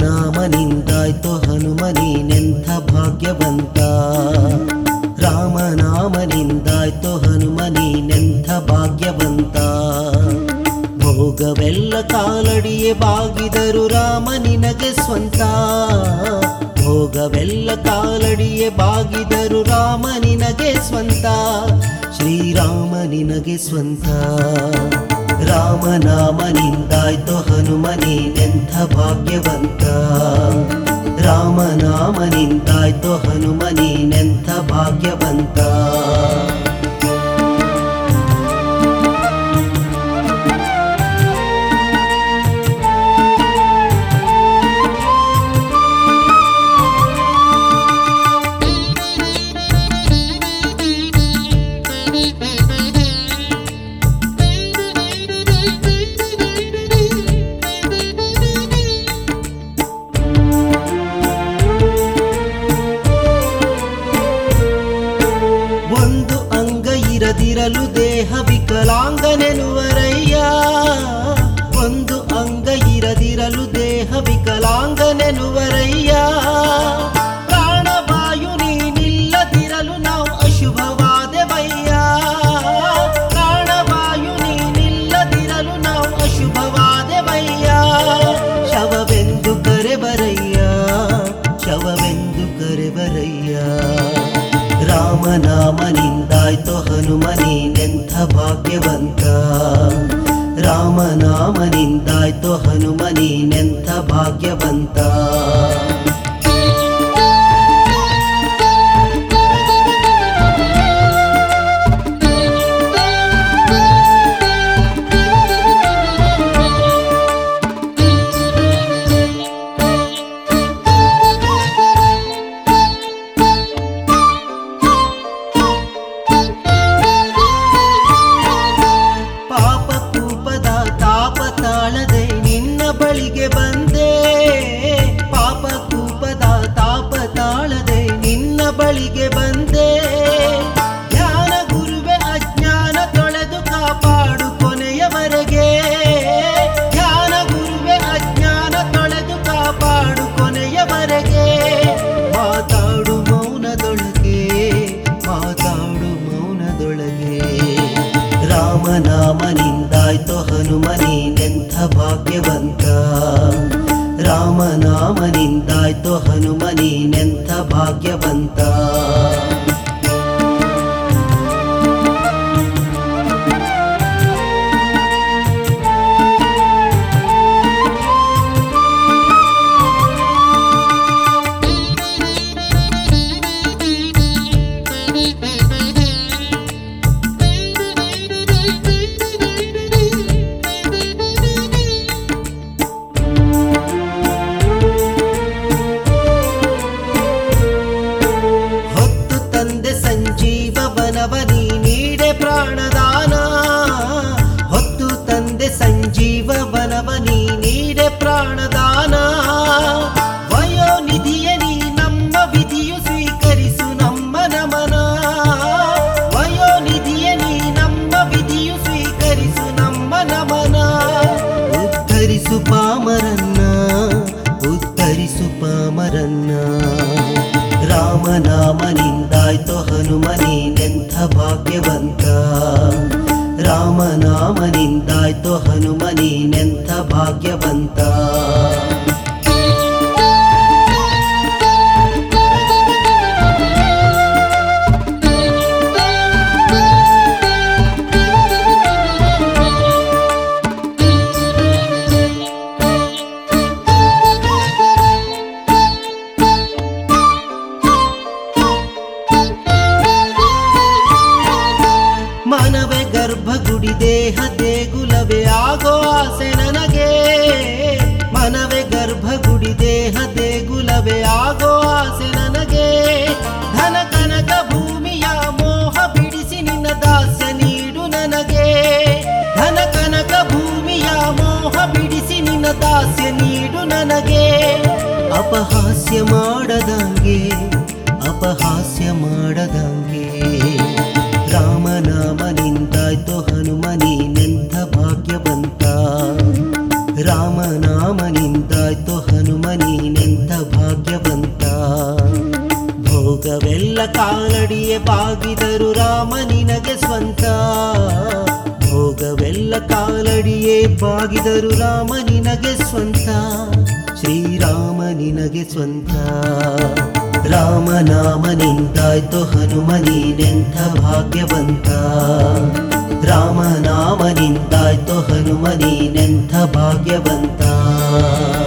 ರಾಮನಾಮನಿಂದಾಯ್ತು ಹನುಮನೀನೆಂಥ ಭಾಗ್ಯವಂತ ರಾಮನಾಮನಿಂದಾಯ್ತು ಹನುಮನೀನೆಂಥ ಭಾಗ್ಯವಂತ ಭೋಗವೆಲ್ಲ ಕಾಲಡಿಯೇ ಬಾಗಿದರು ರಾಮ ನಿನಗೆ ಸ್ವಂತ ಭೋಗವೆಲ್ಲ ಕಾಲಡಿಯೇ ಬಾಗಿದರು ರಾಮ ನಿನಗೆ ಸ್ವಂತ ಶ್ರೀರಾಮ ನಿನಗೆ ಸ್ವಂತ ರಾಮನಾಮನಿಂದಾಯ್ತು ಹನುಮನೀನೆಂಥ ಭಾಗ್ಯವಂತ ರಾಮನಾಮನಿಂದಾಯ್ತು ಹನುಮನೀನೆಂಥ ಭಾಗ್ಯವಂತ ಒಂದು ಅಂಗ ಇರದಿರಲು ದೇಹ ವಿಕಲಾಂಗನೆನುವರಯ್ಯ ಒಂದು ಅಂಗ ಇರದಿರಲು ದೇಹ ವಿಕಲಾಂಗನೆನುವರಯ್ಯ ಪ್ರಾಣವಾಯು ನೀನಿಲ್ಲದಿರಲು ನಾವು ಅಶುಭವಾದೆವಯ್ಯ ಪ್ರಾಣವಾಯು ನೀನಿಲ್ಲದಿರಲು ನಾವು ಅಶುಭವಾದೆವಯ್ಯ ಶವವೆಂದು ಕರೆಬರಯ್ಯ ಶವವೆಂದು ಕರೆಬರಯ್ಯ ರಾಮನಾಮನಿಂದಾಯ್ತು ಹನುಮನೀನೆಂಥ ಭಾಗ್ಯವಂತ ರಾಮನಾಮನಿಂದಾಯ್ತು ಹನುಮನೀನೆಂಥ ಭಾಗ್ಯವಂತ ಪಾಪ ಕೂಪದ ತಾಪ ತಾಳದೆ ನಿನ್ನ ಬಳಿಗೆ ಬಂದೆ ಪಾಪ ಕೂಪದ ತಾಪ ತಾಳದೆ ನಿನ್ನ ಬಳಿಗೆ ಬಂದೆ ಜ್ಞಾನ ಗುರುವೆ ಅಜ್ಞಾನ ತೊಳೆದು ಕಾಪಾಡು ಕೊನೆಯವರೆಗೆ ಜ್ಞಾನ ಗುರುವೆ ಅಜ್ಞಾನ ತೊಳೆದು ಕಾಪಾಡು ಕೊನೆಯವರೆಗೆ ಮಾತಾಡು ಮೌನದೊಳಗೆ ಮಾತಾಡು ಮೌನದೊಳಗೆ ರಾಮನಾಮನಿಂದಾಯ್ತು ಹನುಮನೀನೆಂಥ ಭಾಗ್ಯವಂತ ರಾಮನಾಮನಿಂದಾಯ್ತು ಹನುಮನೀನೆಂಥ ಭಾಗ್ಯವಂತ ಹೊತ್ತು ತಂದೆ ಸಂಜೀವ ವನವನಿ ನೀಡೆ ಪ್ರಾಣದಾನ ಹೊತ್ತು ತಂದೆ ಸಂಜೀವ ವನವನಿ ನೀಡೆ ಪ್ರಾಣದಾನ ವಯೋನಿಧಿಯ ನೀ ನಮ್ಮ ವಿಧಿಯು ಸ್ವೀಕರಿಸು ನಮ್ಮ ನಮನ ವಯೋನಿಧಿಯ ನೀ ನಮ್ಮ ವಿಧಿಯು ಸ್ವೀಕರಿಸು ನಮ್ಮ ನಮನ ಉದ್ಧರಿಸು ಪಾಮರನ್ನ ಉದ್ಧರಿಸು ಪಾಮರನ್ನ ರಾಮನಾಮನಿಂದಾಯ್ತು ಹನುಮನೀನೆಂಥ ಭಾಗ್ಯವಂತ ರಾಮನಾಮನಿಂದಾಯ್ತು ಹನುಮನೀನೆಂಥ ಭಾಗ್ಯವಂತ ಮನವೇ ಗರ್ಭಗುಡಿ ದೇಹ ದೇಗುಲವೇ ಆಗೋ ಆಸೆ ನನಗೆ ಮನವೇ ಗರ್ಭಗುಡಿ ದೇಹ ದೇಗುಲವೇ ಆಗೋ ಆಸೆ ನನಗೆ ಧನ ಕನಕ ಭೂಮಿಯ ಮೋಹ ಬಿಡಿಸಿ ನಿನ್ನ ದಾಸ್ಯ ನೀಡು ನನಗೆ ಧನ ಕನಕ ಭೂಮಿಯ ಮೋಹ ಬಿಡಿಸಿ ನಿನ್ನ ದಾಸ್ಯ ನೀಡು ನನಗೆ ಅಪಹಾಸ್ಯ ಮಾಡದಂಗೆ ಅಪಹಾಸ್ಯ ಮಾಡದಂಗೆ ರಾಮನಾಮನಿಂದಾಯ್ತು ಹನುಮನೀನೆಂಥ ಭಾಗ್ಯವಂತ ರಾಮನಾಮನಿಂದಾಯ್ತು ಹನುಮ ಹನುಮ ನೀನೆಂಥ ಭಾಗ್ಯವಂತ ಭೋಗವೆಲ್ಲ ಕಾಲಡಿಯೇ ಬಾಗಿದರು ರಾಮ ನಿನಗೆ ಸ್ವಂತ ಭೋಗವೆಲ್ಲ ಕಾಲಡಿಯೇ ಬಾಗಿದರು ರಾಮ ನಿನಗೆ ಸ್ವಂತ ಶ್ರೀರಾಮ ನಿನಗೆ ಸ್ವಂತ ರಾಮನಾಮ ನಿಂತಾಯ್ತು ಹನುಮ ನೀನೆಂಥ ಭಾಗ್ಯವಂತ ರಾಮನಾಮ ನಿಂತಾಯ್ತು ಹನುಮ ನೀನೆಂಥ ಭಾಗ್ಯವಂತ